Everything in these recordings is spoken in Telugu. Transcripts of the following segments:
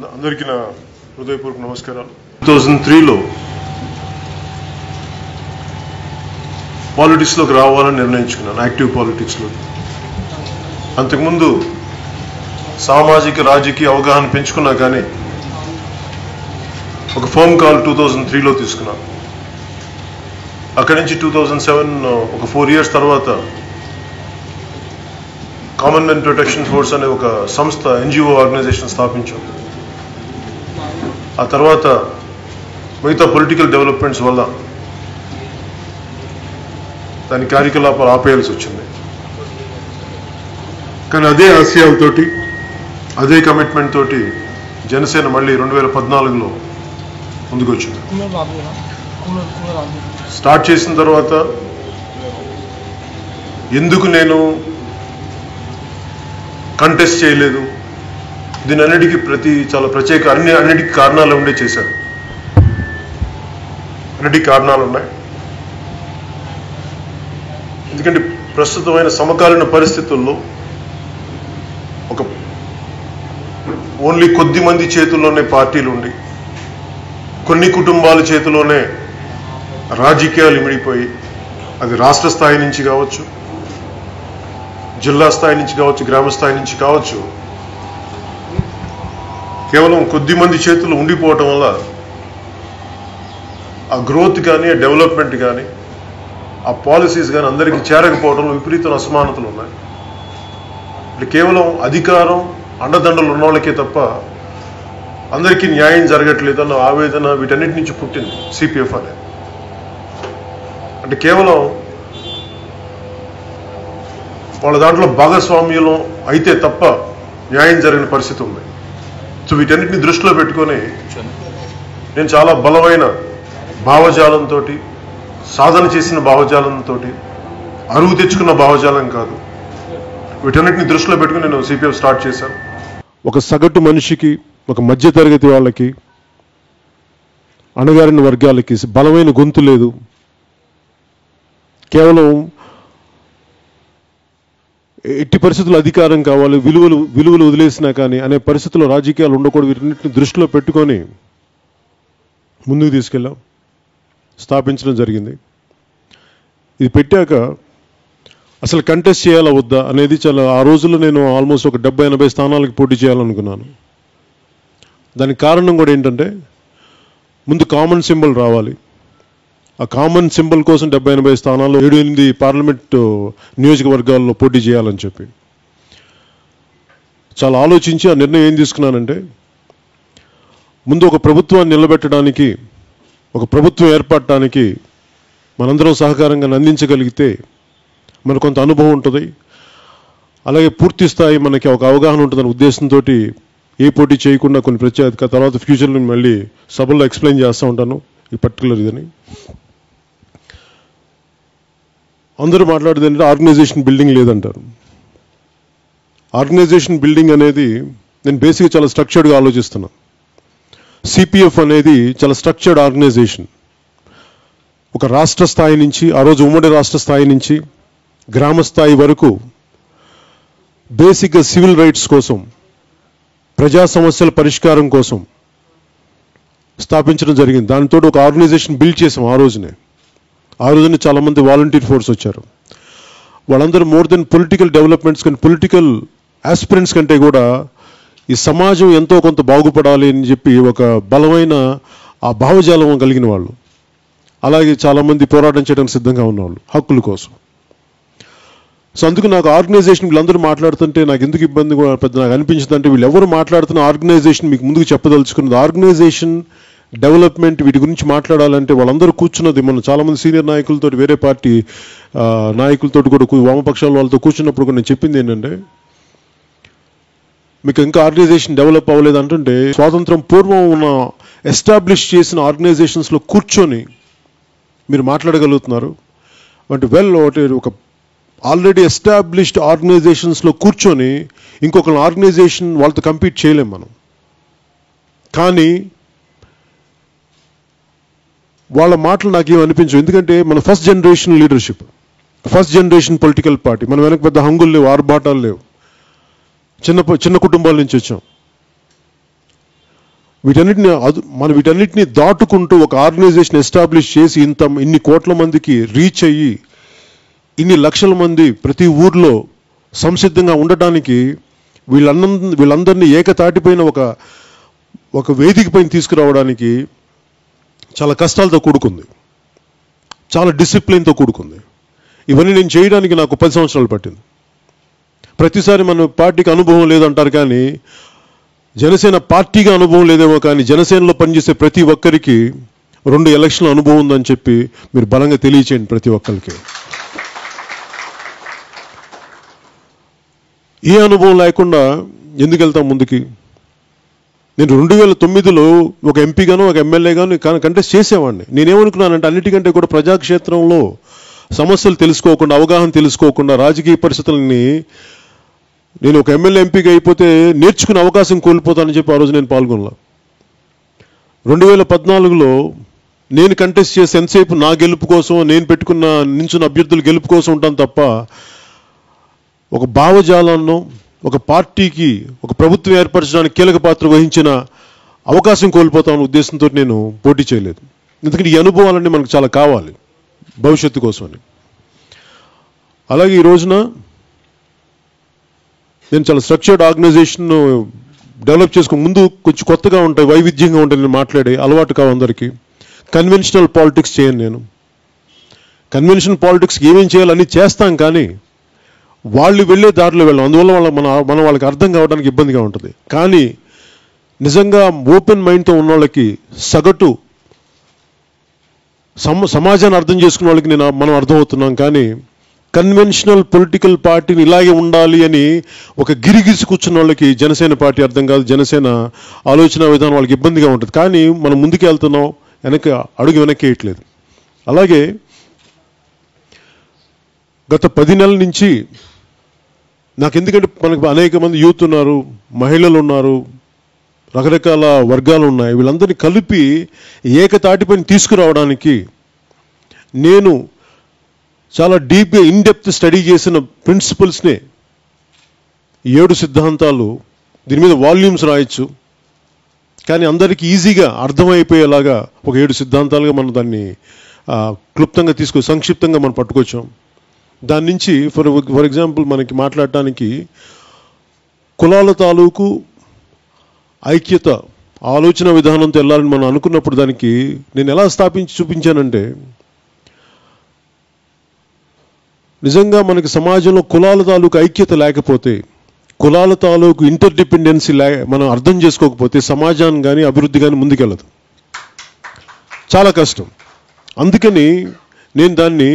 అందరికీ నా హృదయపూర్వక నమస్కారాలు టూ థౌజండ్ త్రీలో పాలిటిక్స్లోకి రావాలని నిర్ణయించుకున్నాను యాక్టివ్ పాలిటిక్స్లో అంతకుముందు సామాజిక రాజకీయ అవగాహన పెంచుకున్నా కానీ ఒక ఫోన్ కాల్ టూ థౌజండ్ త్రీలో తీసుకున్నాను అక్కడి నుంచి టూ థౌజండ్ సెవెన్ ఒక ఫోర్ ఇయర్స్ తర్వాత కామన్ మెన్ ప్రొటెక్షన్ ఫోర్స్ అనే ఒక సంస్థ ఎన్జిఓ ఆర్గనైజేషన్ స్థాపించాం ఆ తర్వాత మిగతా పొలిటికల్ డెవలప్మెంట్స్ వల్ల దాని కార్యకలాపాలు ఆపేయాల్సి వచ్చింది కానీ అదే ఆశయాలతోటి అదే కమిట్మెంట్ తోటి జనసేన మళ్ళీ రెండు వేల పద్నాలుగులో ముందుకు వచ్చింది కూలర్ ఆఫ్ చేయరా కూలర్ కూలర్ ఆఫ్ చేయరా స్టార్ట్ చేసిన తర్వాత ఎందుకు నేను కంటెస్ట్ చేయలేదు దీని అన్నిటికీ ప్రతి చాలా ప్రత్యేక అన్ని అన్నిటికీ కారణాలు ఉండే చేశాను అన్నిటికీ కారణాలు ఉన్నాయి ఎందుకంటే ప్రస్తుతమైన సమకాలీన పరిస్థితుల్లో ఒక ఓన్లీ కొద్ది మంది చేతుల్లోనే పార్టీలు ఉండి కొన్ని కుటుంబాల చేతిలోనే రాజకీయాలు ఇమిడిపోయి అది రాష్ట్ర స్థాయి నుంచి కావచ్చు జిల్లా స్థాయి నుంచి కావచ్చు గ్రామ స్థాయి నుంచి కావచ్చు కేవలం కొద్ది మంది చేతులు ఉండిపోవటం వల్ల ఆ గ్రోత్ కానీ ఆ డెవలప్మెంట్ కానీ ఆ పాలసీస్ కానీ అందరికీ చేరకపోవడంలో విపరీత అసమానతలు ఉన్నాయి అంటే కేవలం అధికారం అండదండలు ఉన్న వాళ్ళకే తప్ప అందరికీ న్యాయం జరగట్లేదు అన్న ఆవేదన వీటన్నిటి నుంచి పుట్టింది సిపిఎఫ్ అనేది అంటే కేవలం వాళ్ళ దాంట్లో భాగస్వామ్యం అయితే తప్ప న్యాయం జరిగిన పరిస్థితి ఉంది సో వీటన్నిటిని దృష్టిలో పెట్టుకొని నేను చాలా బలమైన భావజాలంతో సాధన చేసిన భావజాలంతో అరువు తెచ్చుకున్న భావజాలం కాదు వీటన్నిటిని దృష్టిలో పెట్టుకుని నేను సిపిఎఫ్ స్టార్ట్ చేశాను ఒక సగటు మనిషికి ఒక మధ్యతరగతి వాళ్ళకి అణగారిన వర్గాలకి బలమైన గొంతు లేదు కేవలం ఎట్టి పరిస్థితుల్లో అధికారం కావాలి విలువలు విలువలు వదిలేసినా కానీ అనే పరిస్థితుల్లో రాజకీయాలు ఉండకూడదు వీటిన్నిటిని దృష్టిలో పెట్టుకొని ముందుకు తీసుకెళ్ళాం స్థాపించడం జరిగింది ఇది పెట్టాక అసలు కంటెస్ట్ చేయాలా వద్దా అనేది చాలా ఆ రోజుల్లో నేను ఆల్మోస్ట్ ఒక డెబ్బై ఎనభై స్థానాలకు పోటీ చేయాలనుకున్నాను దానికి కారణం కూడా ఏంటంటే ముందు కామన్ సింబల్ రావాలి ఆ కామన్ సింబల్ కోసం డెబ్బై ఎనభై స్థానాల్లో ఏడు ఎనిమిది పార్లమెంట్ నియోజకవర్గాల్లో పోటీ చేయాలని చెప్పి చాలా ఆలోచించి ఆ నిర్ణయం ఏం తీసుకున్నానంటే ముందు ఒక ప్రభుత్వాన్ని నిలబెట్టడానికి ఒక ప్రభుత్వం ఏర్పడటానికి మనందరం సహకారంగా అందించగలిగితే మనకు కొంత అనుభవం ఉంటుంది అలాగే పూర్తి స్థాయి మనకి ఒక అవగాహన ఉంటుందనే ఉద్దేశంతో ఏ పోటీ చేయకుండా కొన్ని ప్రత్యేక తర్వాత ఫ్యూచర్లో మళ్ళీ సభల్లో ఎక్స్ప్లెయిన్ చేస్తూ ఉంటాను ఈ పర్టికులర్ ఇదని అందరూ మాట్లాడేది ఏంటంటే ఆర్గనైజేషన్ బిల్డింగ్ లేదంటారు ఆర్గనైజేషన్ బిల్డింగ్ అనేది నేను బేసిక్గా చాలా స్ట్రక్చర్డ్గా ఆలోచిస్తున్నాను సిపిఎఫ్ అనేది చాలా స్ట్రక్చర్డ్ ఆర్గనైజేషన్ ఒక రాష్ట్ర స్థాయి నుంచి ఆ రోజు ఉమ్మడి రాష్ట్ర స్థాయి నుంచి గ్రామ స్థాయి వరకు బేసిక్గా సివిల్ రైట్స్ కోసం ప్రజా సమస్యల పరిష్కారం కోసం స్థాపించడం జరిగింది దానితో ఒక ఆర్గనైజేషన్ బిల్డ్ చేసాం ఆ రోజునే ఆ రోజునే చాలామంది వాలంటీర్ ఫోర్స్ వచ్చారు వాళ్ళందరూ మోర్ దెన్ పొలిటికల్ డెవలప్మెంట్స్ కానీ పొలిటికల్ ఆస్పిరెంట్స్ కంటే కూడా ఈ సమాజం ఎంతో కొంత బాగుపడాలి అని చెప్పి ఒక బలమైన ఆ భావజాలం కలిగిన వాళ్ళు అలాగే చాలామంది పోరాటం చేయడానికి సిద్ధంగా ఉన్నవాళ్ళు హక్కుల కోసం సో అందుకు నాకు ఆర్గనైజేషన్ వీళ్ళందరూ మాట్లాడుతుంటే నాకు ఎందుకు ఇబ్బంది కూడా పెద్ద నాకు అనిపించింది అంటే వీళ్ళు ఎవరు మాట్లాడుతున్న ఆర్గనైజేషన్ మీకు ముందుకు చెప్పదలుచుకున్నది ఆర్గనైజేషన్ డెవలప్మెంట్ వీటి గురించి మాట్లాడాలంటే వాళ్ళందరూ కూర్చున్నది మన చాలామంది సీనియర్ నాయకులతో వేరే పార్టీ ఆ, నాయకులతో కూడా కూ- వామపక్షాల వాళ్ళతో కూర్చున్నప్పుడు కూడా నేను చెప్పింది ఏంటంటే మీకు ఇంకా ఆర్గనైజేషన్ డెవలప్ అవ్వలేదు అంటుంటే స్వాతంత్రం పూర్వం ఉన్న ఎస్టాబ్లిష్ చేసిన ఆర్గనైజేషన్స్లో కూర్చొని మీరు మాట్లాడగలుగుతున్నారు అంటే వెల్ ఒకటి ఒక ఆల్రెడీ ఎస్టాబ్లిష్డ్ ఆర్గనైజేషన్స్లో కూర్చొని ఇంకొక ఆర్గనైజేషన్ వాళ్ళతో కంపీట్ చేయలేం మనం కానీ వాళ్ళ మాటలు నాకేం అనిపించవు ఎందుకంటే మన first generation leadership first generation political party మన వెనక పెద్ద హంగులు లేవు ఆర్భాటాలు లేవు చిన్న ప- చిన్న కుటుంబాల నుంచి వచ్చాం వీటన్నిటిని అదు- మనం వీటన్నిటిని దాటుకుంటూ ఒక ఆర్గనైజేషన్ ఎస్టాబ్లిష్ చేసి ఇంత ఇన్ని కోట్ల మందికి రీచ్ అయ్యి ఇన్ని లక్షల మంది ప్రతి ఊర్లో సంసిద్ధంగా ఉండటానికి వీళ్ళన్న వీళ్ళందరినీ ఏకతాటిపైన ఒక ఒక వేదిక పైన తీసుకురావడానికి చాలా కష్టాలతో కూడుకుంది చాలా డిసిప్లిన్తో కూడుకుంది ఇవన్నీ నేను చేయడానికి నాకు పది సంవత్సరాలు పట్టింది ప్రతిసారి మన పార్టీకి అనుభవం లేదంటారు కానీ జనసేన పార్టీగా అనుభవం లేదేమో కానీ జనసేనలో పనిచేసే ప్రతి ఒక్కరికి రెండు ఎలక్షన్ల అనుభవం ఉందని చెప్పి మీరు బలంగా తెలియచేయండి ప్రతి ఒక్కరికి ఏ అనుభవం లేకుండా ఎందుకు వెళ్తాం ముందుకి నేను రెండు వేల తొమ్మిదిలో ఒక ఎంపీగాను ఒక ఎమ్మెల్యేగాను కంటెస్ట్ చేసేవాడిని నేనేమనుకున్నానంటే అన్నిటికంటే కూడా ప్రజాక్షేత్రంలో సమస్యలు తెలుసుకోకుండా అవగాహన తెలుసుకోకుండా రాజకీయ పరిస్థితులని నేను ఒక ఎమ్మెల్యే ఎంపీగా అయిపోతే నేర్చుకునే అవకాశం కోల్పోతానని చెప్పి ఆ రోజు నేను పాల్గొనలా రెండు వేల పద్నాలుగులో నేను కంటెస్ట్ చేసి ఎంతసేపు నా గెలుపు కోసం నేను పెట్టుకున్న నించున్న అభ్యర్థుల గెలుపు కోసం ఉంటాను తప్ప ఒక భావజాలాన్ని ఒక పార్టీకి ఒక ప్రభుత్వం ఏర్పరచడానికి కీలక పాత్ర వహించిన అవకాశం కోల్పోతామన్న ఉద్దేశంతో నేను పోటీ చేయలేదు ఎందుకంటే ఈ అనుభవాలన్నీ మనకు చాలా కావాలి భవిష్యత్తు కోసమని అలాగే ఈ రోజున నేను చాలా స్ట్రక్చర్డ్ ఆర్గనైజేషన్ డెవలప్ చేసుకుని ముందు కొంచెం కొత్తగా ఉంటాయి వైవిధ్యంగా ఉంటాయి నేను మాట్లాడే అలవాటు కావు అందరికీ కన్వెన్షనల్ పాలిటిక్స్ చేయను నేను కన్వెన్షనల్ పాలిటిక్స్ ఏమేం చేయాలో అన్నీ చేస్తాం కానీ వాళ్ళు వెళ్ళే దారిలో వెళ్ళాం అందువల్ల వాళ్ళ మన మనం వాళ్ళకి అర్థం కావడానికి ఇబ్బందిగా ఉంటుంది కానీ నిజంగా ఓపెన్ మైండ్తో ఉన్న వాళ్ళకి సగటు సమ సమాజాన్ని అర్థం చేసుకున్న వాళ్ళకి నేను మనం అర్థమవుతున్నాం కానీ కన్వెన్షనల్ పొలిటికల్ పార్టీని ఇలాగే ఉండాలి అని ఒక గిరిగిసి కూర్చున్న వాళ్ళకి జనసేన పార్టీ అర్థం కాదు జనసేన ఆలోచన విధానం వాళ్ళకి ఇబ్బందిగా ఉంటుంది కానీ మనం ముందుకు వెళ్తున్నాం వెనక అడుగు వెనక్కి వేయట్లేదు అలాగే గత పది నెలల నుంచి నాకు ఎందుకంటే మనకు అనేక మంది యూత్ ఉన్నారు మహిళలు ఉన్నారు రకరకాల వర్గాలు ఉన్నాయి వీళ్ళందరినీ కలిపి ఏకతాటిపైన తీసుకురావడానికి నేను చాలా డీప్గా ఇన్డెప్త్ స్టడీ చేసిన ప్రిన్సిపల్స్నే ఏడు సిద్ధాంతాలు దీని మీద వాల్యూమ్స్ రాయొచ్చు కానీ అందరికీ ఈజీగా అర్థమైపోయేలాగా ఒక ఏడు సిద్ధాంతాలుగా మనం దాన్ని ఆ, క్లుప్తంగా తీసుకు సంక్షిప్తంగా మనం పట్టుకొచ్చాం దాని నుంచి ఫర్ ఫర్ ఎగ్జాంపుల్ మనకి మాట్లాడటానికి కులాల తాలూకు ఐక్యత ఆలోచన విధానంతో వెళ్ళాలని మనం అనుకున్నప్పుడు దానికి నేను ఎలా స్థాపించి చూపించానంటే నిజంగా మనకి సమాజంలో కులాల తాలూకు ఐక్యత లేకపోతే కులాల తాలూకు ఇంటర్ డిపెండెన్సీ లే మనం అర్థం చేసుకోకపోతే సమాజాన్ని కానీ అభివృద్ధి కానీ ముందుకెళ్ళదు చాలా కష్టం అందుకని నేను దాన్ని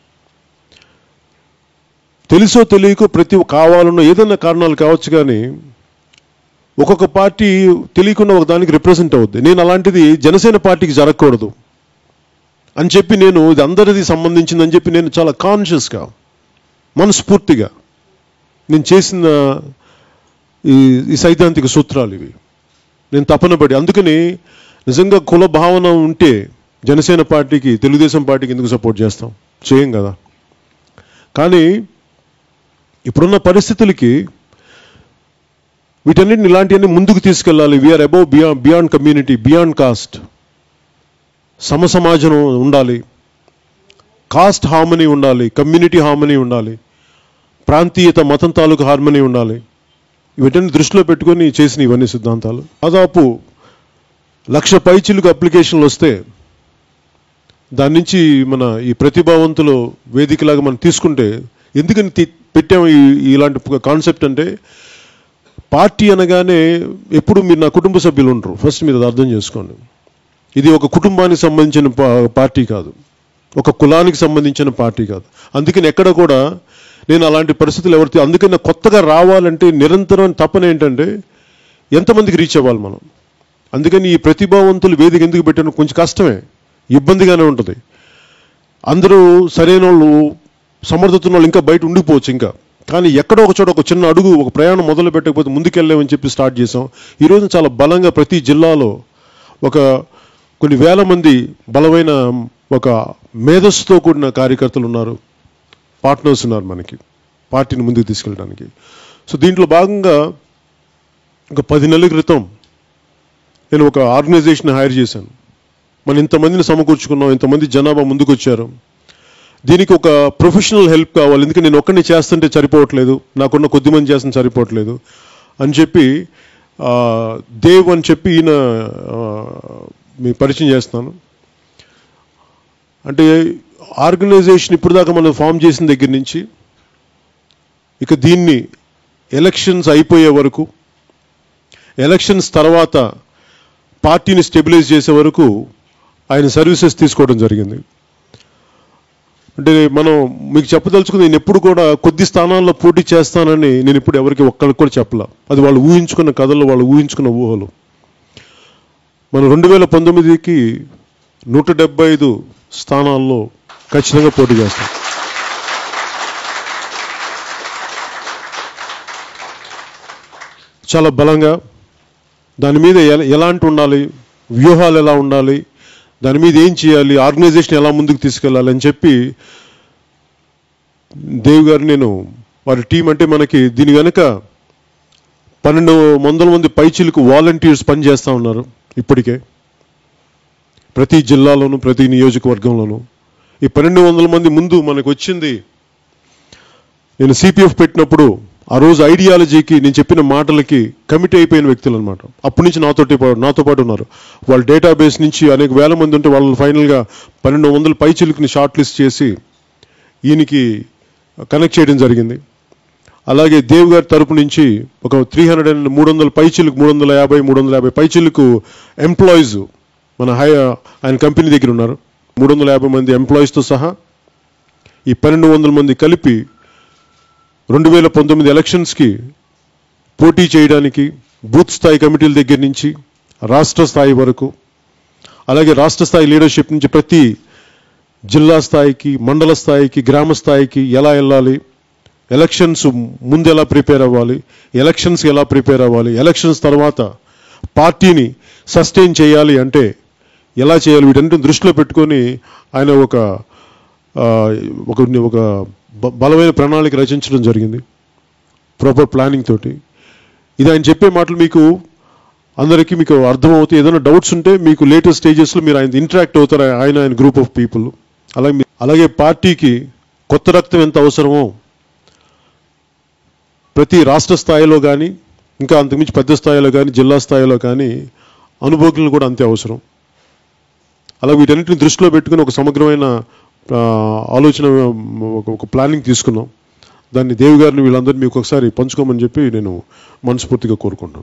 తెలుసో తెలియకో ప్రతి కావాలన్న ఏదైనా కారణాలు కావచ్చు కానీ ఒక్కొక్క పార్టీ తెలియకుండా ఒక దానికి రిప్రజెంట్ అవుద్ది నేను అలాంటిది జనసేన పార్టీకి జరగకూడదు అని చెప్పి నేను ఇది అందరిది సంబంధించిందని చెప్పి నేను చాలా కాన్షియస్గా మనస్ఫూర్తిగా నేను చేసిన ఈ ఈ సైద్ధాంతిక సూత్రాలు ఇవి నేను తపన పడి అందుకని నిజంగా కుల భావన ఉంటే జనసేన పార్టీకి తెలుగుదేశం పార్టీకి ఎందుకు సపోర్ట్ చేస్తాం చేయం కదా కానీ ఇప్పుడున్న పరిస్థితులకి వీటన్నిటిని ఇలాంటివన్నీ ముందుకు తీసుకెళ్ళాలి we are above beyond beyond community beyond caste సమ సమాజం ఉండాలి కాస్ట్ హార్మనీ ఉండాలి కమ్యూనిటీ హార్మనీ ఉండాలి ప్రాంతీయత మతం తాలూకు హార్మనీ ఉండాలి వీటిని దృష్టిలో పెట్టుకొని చేసిన ఇవన్నీ సిద్ధాంతాలు దాదాపు లక్ష పైచిలుకు అప్లికేషన్లు వస్తే దాని నుంచి మన ఈ ప్రతిభావంతులు వేదికలాగా మనం తీసుకుంటే ఎందుకని తీ- పెట్టాము ఈ ఇలాంటి కాన్సెప్ట్ అంటే పార్టీ అనగానే ఎప్పుడు మీరు నా కుటుంబ సభ్యులు ఉండరు ఫస్ట్ మీరు అది అర్థం చేసుకోండి ఇది ఒక కుటుంబానికి సంబంధించిన పా- పార్టీ కాదు ఒక కులానికి సంబంధించిన పార్టీ కాదు అందుకని ఎక్కడ కూడా నేను అలాంటి పరిస్థితులు ఎవరితో అందుకని నాకు కొత్తగా రావాలంటే నిరంతరం తపన ఏంటంటే ఎంతమందికి రీచ్ అవ్వాలి మనం అందుకని ఈ ప్రతిభావంతులు వేదిక ఎందుకు పెట్టడం కొంచెం కష్టమే ఇబ్బందిగానే ఉంటుంది అందరూ సరైన వాళ్ళు సమర్థత ఉన్న వాళ్ళు ఇంకా బయట ఉండిపోవచ్చు ఇంకా కానీ ఎక్కడో ఒక చోట ఒక చిన్న అడుగు ఒక ప్రయాణం మొదలు పెట్టకపోతే ముందుకెళ్ళామని చెప్పి స్టార్ట్ చేసాం ఈరోజు చాలా బలంగా ప్రతి జిల్లాలో ఒక కొన్ని వేల మంది బలమైన ఒక మేధస్సుతో కూడిన కార్యకర్తలు ఉన్నారు పార్ట్నర్స్ ఉన్నారు మనకి పార్టీని ముందుకు తీసుకెళ్ళడానికి సో దీంట్లో భాగంగా ఒక పది నెలల క్రితం నేను ఒక ఆర్గనైజేషన్ హైర్ చేశాను మనం ఇంతమందిని సమకూర్చుకున్నాం ఇంతమంది జనాభా ముందుకు వచ్చారు దీనికి ఒక ప్రొఫెషనల్ హెల్ప్ కావాలి ఎందుకంటే నేను ఒక్కడిని చేస్తుంటే సరిపోవట్లేదు నాకున్న కొద్ది మంది చేస్తుంటే సరిపోవట్లేదు అని చెప్పి ఆ, దేవ్ అని చెప్పి ఈయన ఆ, మీ పరిచయం చేస్తున్నాను అంటే ఆర్గనైజేషన్ ఇప్పుడు దాకా మనం ఫామ్ చేసిన దగ్గర నుంచి ఇక దీన్ని ఎలక్షన్స్ అయిపోయే వరకు ఎలక్షన్స్ తర్వాత పార్టీని స్టెబిలైజ్ చేసే వరకు ఆయన సర్వీసెస్ తీసుకోవడం జరిగింది అంటే మనం మీకు చెప్పదలుచుకుంది నేను ఎప్పుడు కూడా కొద్ది స్థానాల్లో పోటీ చేస్తానని నేను ఇప్పుడు ఎవరికి ఒక్కరికి కూడా చెప్పలా అది వాళ్ళు ఊహించుకున్న కథలు వాళ్ళు ఊహించుకున్న ఊహలు మనం రెండు వేల పంతొమ్మిదికి నూట డెబ్బై ఐదు స్థానాల్లో ఖచ్చితంగా పోటీ చేస్తాం చాలా బలంగా దాని మీద ఎల- ఎలాంటి ఉండాలి వ్యూహాలు ఎలా ఉండాలి దాని మీద ఏం చేయాలి ఆర్గనైజేషన్ ఎలా ముందుకు తీసుకెళ్ళాలి అని చెప్పి దేవ్ గారు నేను వారి టీం అంటే మనకి దీని వెనుక పన్నెండు వందల మంది పైచీలకు వాలంటీర్స్ పనిచేస్తూ ఉన్నారు ఇప్పటికే ప్రతి జిల్లాలోను ప్రతి నియోజకవర్గంలోనూ ఈ పన్నెండు వందల మంది ముందు మనకు వచ్చింది నేను సిపిఎఫ్ పెట్టినప్పుడు ఆ రోజు ఐడియాలజీకి నేను చెప్పిన మాటలకి కమిట్ అయిపోయిన వ్యక్తులు అనమాట అప్పటి నుంచి నాతోటి పా- నాతో పాటు ఉన్నారు వాళ్ళ డేటాబేస్ నుంచి అనేక వేల మంది ఉంటే వాళ్ళు ఫైనల్గా పన్నెండు వందల పైచిలుకుని షార్ట్ లిస్ట్ చేసి ఈయనకి కనెక్ట్ చేయడం జరిగింది అలాగే దేవ్ గారి తరపు నుంచి ఒక త్రీ హండ్రెడ్ అండ్ మూడు వందల పైచిలకు మూడు వందల యాభై మూడు వందల యాభై పైచిలకు ఎంప్లాయీస్ మన హై ఆయన కంపెనీ దగ్గర ఉన్నారు మూడు వందల యాభై మంది ఎంప్లాయీస్తో సహా ఈ పన్నెండు వందల మంది కలిపి రెండు వేల పంతొమ్మిది ఎలక్షన్స్కి పోటీ చేయడానికి బూత్ స్థాయి కమిటీల దగ్గర నుంచి రాష్ట్ర స్థాయి వరకు అలాగే రాష్ట్ర స్థాయి లీడర్షిప్ నుంచి ప్రతి జిల్లా స్థాయికి మండల స్థాయికి గ్రామ స్థాయికి ఎలా వెళ్ళాలి ఎలక్షన్స్ ముందు ఎలా ప్రిపేర్ అవ్వాలి ఎలక్షన్స్ ఎలా ప్రిపేర్ అవ్వాలి ఎలక్షన్స్ తర్వాత పార్టీని సస్టైన్ చేయాలి అంటే ఎలా చేయాలి వీటన్నిటిని దృష్టిలో పెట్టుకొని ఆయన ఒక ఆ, ఒక ఒక బ- బలమైన ప్రణాళిక రచించడం జరిగింది ప్రాపర్ ప్లానింగ్ తోటి ఇది ఆయన చెప్పే మాటలు మీకు అందరికీ మీకు అర్థమవుతాయి ఏదైనా డౌట్స్ ఉంటే మీకు లేటెస్ట్ స్టేజెస్లో మీరు ఆయన ఇంటరాక్ట్ అవుతారు ఆయన ఆయన గ్రూప్ ఆఫ్ పీపుల్ అలాగే మీ- అలాగే పార్టీకి కొత్త రక్తం ఎంత అవసరమో ప్రతి రాష్ట్ర స్థాయిలో కానీ ఇంకా అంతకుమించి పెద్ద స్థాయిలో కానీ జిల్లా స్థాయిలో కానీ అనుభోగులను కూడా అంతే అవసరం అలా వీటన్నిటిని దృష్టిలో పెట్టుకుని ఒక సమగ్రమైన ఆ, ఆలోచన ఒక- ఒక ప్లానింగ్ తీసుకున్నాం దాన్ని దేవి గారిని వీళ్ళందరినీ మీకు ఒకసారి పంచుకోమని చెప్పి నేను మనస్ఫూర్తిగా కోరుకుంటాను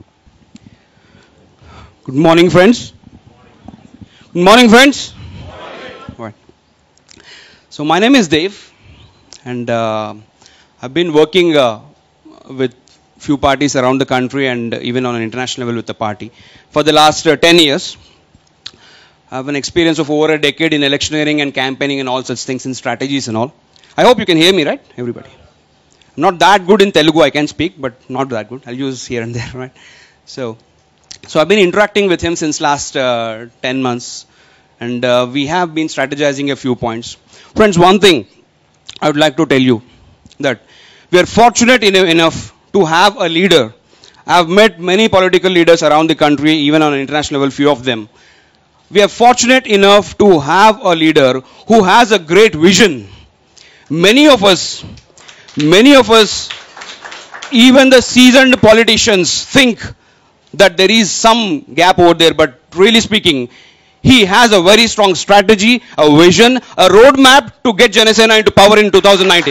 Good morning, friends. Good morning, friends. Right. So my name is Dave, and uh, I've been working uh, with few parties around the country and even on an international level with the party for the last uh, 10 years. I have an experience of over a decade in electioneering and campaigning and all such things and strategies and all. I hope you can hear me, right, everybody? I'm not that good in Telugu. I can speak, but not that good. I'll use here and there, right? So, so I've been interacting with him since last uh, 10 months, and uh, we have been strategizing a few points. Friends, one thing I would like to tell you that we are fortunate eno- enough to have a leader. I've met many political leaders around the country, even on an international level, few of them. We are fortunate enough to have a leader who has a great vision. Many of us, many of us, even the seasoned politicians think that there is some gap over there, but really speaking, he has a very strong strategy, a vision, a roadmap to get Janasena into power in 2019.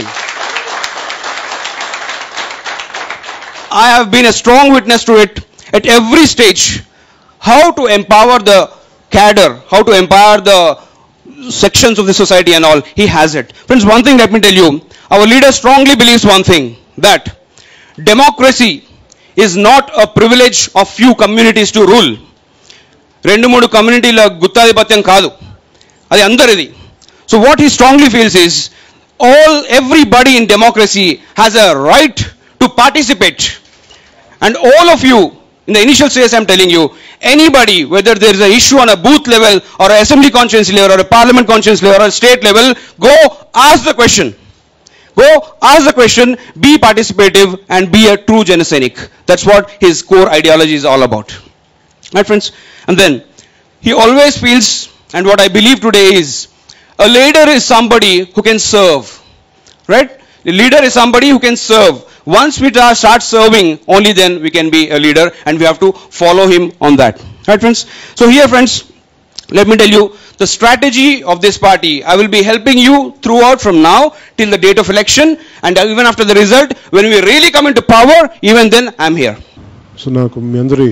I have been a strong witness to it at every stage. How to empower the cadre, how to empower the sections of the society and all, he has it. Friends, one thing let me tell you, our leader strongly believes one thing, that democracy is not a privilege of few communities to rule. రెండు మూడు కమ్యూనిటీల గుత్తాధిపత్యం కాదు అది అందరిది so what he strongly feels is all everybody in democracy has a right to participate and all of you in the initial stage I'm telling you, anybody, whether there is an issue on a booth level or an assembly conscience level or a parliament conscience level or a state level, go ask the question. Go ask the question, be participative and be a true Janasainik. That's what his core ideology is all about. Right, friends? And then he always feels, and what I believe today is, a leader is somebody who can serve. Right? A leader is somebody who can serve. Once we ta- start serving, only then we can be a leader, and we have to follow him on that. Right, friends? So here, friends, let me tell you the strategy of this party. I will be helping you throughout from now till the date of election, and even after the result, when we really come into power, even then I'm here. So నాకు మీ అందరి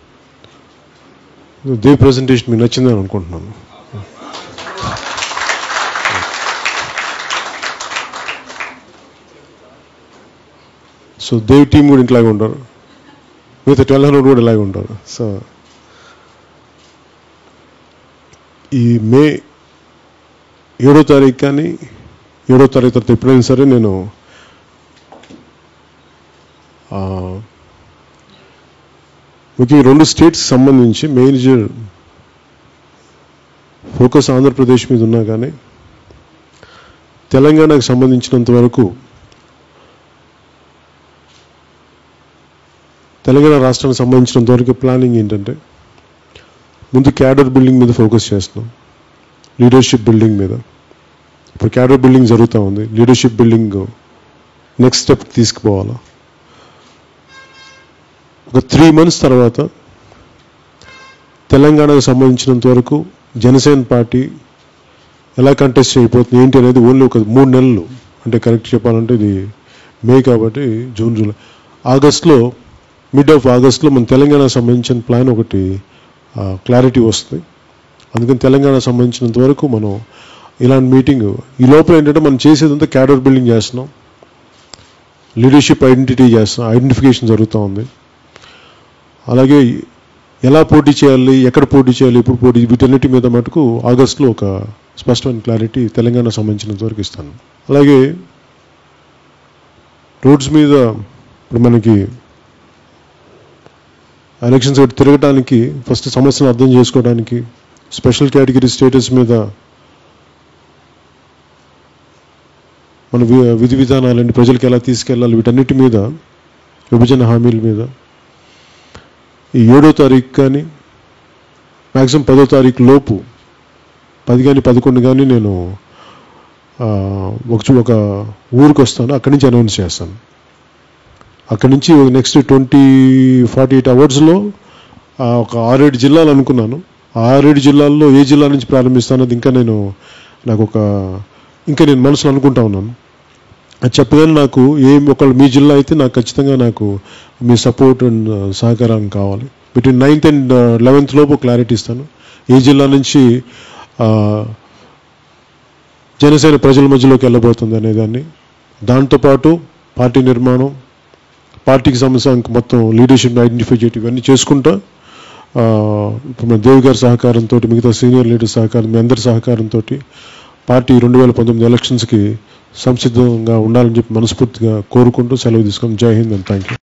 దేవ్ ప్రజెంటేషన్ మీకు నచ్చిందని అనుకుంటున్నాను సో దేవ్ టీం కూడా ఇట్లాగే ఉంటారు మిగతా ట్వెల్వ్ హండ్రెడ్ కూడా ఇలాగే ఉంటారు సో ఈ మే ఏడో తారీఖు కానీ ఏడో తారీఖు తర్వాత ఎప్పుడైనా సరే నేను ఆ, మీకు ఈ రెండు స్టేట్స్ సంబంధించి మేజర్ ఫోకస్ ఆంధ్రప్రదేశ్ మీద ఉన్నా కానీ తెలంగాణకు సంబంధించినంత వరకు తెలంగాణ రాష్ట్రానికి సంబంధించినంత వరకు ప్లానింగ్ ఏంటంటే ముందు క్యాడర్ బిల్డింగ్ మీద ఫోకస్ చేస్తున్నాం లీడర్షిప్ బిల్డింగ్ మీద ఇప్పుడు క్యాడర్ బిల్డింగ్ జరుగుతూ ఉంది లీడర్షిప్ బిల్డింగ్ నెక్స్ట్ స్టెప్ తీసుకుపోవాలా ఒక త్రీ మంత్స్ తర్వాత తెలంగాణకు సంబంధించినంత వరకు జనసేన పార్టీ ఎలా కంటెస్ట్ చేయబోతుంది ఏంటి అనేది ఓన్లీ ఒక మూడు నెలలు అంటే కరెక్ట్ చెప్పాలంటే ఇది మే కాబట్టి జూన్ జూలై ఆగస్ట్లో మిడ్ ఆఫ్ ఆగస్ట్లో మన తెలంగాణకు సంబంధించిన ప్లాన్ ఒకటి క్లారిటీ వస్తుంది అందుకని తెలంగాణకు సంబంధించినంత వరకు మనం ఇలాంటి మీటింగ్ ఈ లోపల ఏంటంటే మనం చేసేదంతా క్యాడర్ బిల్డింగ్ చేస్తున్నాం లీడర్షిప్ ఐడెంటిటీ చేస్తున్నాం ఐడెంటిఫికేషన్ జరుగుతూ ఉంది అలాగే ఎలా పోటీ చేయాలి ఎక్కడ పోటీ చేయాలి ఎప్పుడు పోటీ వీటన్నిటి మీద మటుకు ఆగస్టులో ఒక స్పష్టమైన క్లారిటీ తెలంగాణ సంబంధించినంత వరకు ఇస్తాను అలాగే రోడ్స్ మీద ఇప్పుడు మనకి ఎలక్షన్స్ ఒకటి తిరగడానికి ఫస్ట్ సమస్యను అర్థం చేసుకోవడానికి స్పెషల్ కేటగిరీ స్టేటస్ మీద మన వి- విధి విధానాలండి ప్రజలకు ఎలా తీసుకెళ్ళాలి వీటన్నిటి మీద విభజన హామీల మీద ఈ ఏడో తారీఖు కానీ మ్యాక్సిమం పదో తారీఖు లోపు పది కానీ పదకొండు కానీ నేను ఆ, ఒక చూ- ఒక ఊరికి వస్తాను అక్కడి నుంచి అనౌన్స్ చేస్తాను అక్కడి నుంచి నెక్స్ట్ ట్వంటీ ఫార్టీ ఎయిట్ అవర్స్లో ఒక ఆరేడు జిల్లాలు అనుకున్నాను ఆ ఆరేడు జిల్లాల్లో ఏ జిల్లా నుంచి ప్రారంభిస్తానది ఇంకా నేను నాకు ఒక ఇంకా నేను మనసులో అనుకుంటా ఉన్నాను అది చెప్పగానే నాకు ఏం ఒకళ్ళు మీ జిల్లా అయితే నాకు ఖచ్చితంగా నాకు మీ సపోర్ట్ అండ్ సహకారం కావాలి బిట్వీన్ నైన్త్ అండ్ లెవెన్త్ లోపు క్లారిటీ ఇస్తాను ఏ జిల్లా నుంచి ఆ, జనసేన ప్రజల మధ్యలోకి వెళ్ళబోతుంది అనేదాన్ని దాంతోపాటు పార్టీ నిర్మాణం పార్టీకి సంబంధించిన మొత్తం లీడర్షిప్ ఐడెంటిఫై చేయటం ఇవన్నీ చేసుకుంటా ఆ, ఇప్పుడు మన దేవి గారి సహకారంతో మిగతా సీనియర్ లీడర్ సహకారం మీ అందరి సహకారంతో పార్టీ రెండు వేల పంతొమ్మిది ఎలక్షన్స్కి సంసిద్ధంగా ఉండాలని చెప్పి మనస్ఫూర్తిగా కోరుకుంటూ సెలవు తీసుకొని జై హింద్ అండ్ థ్యాంక్ యూ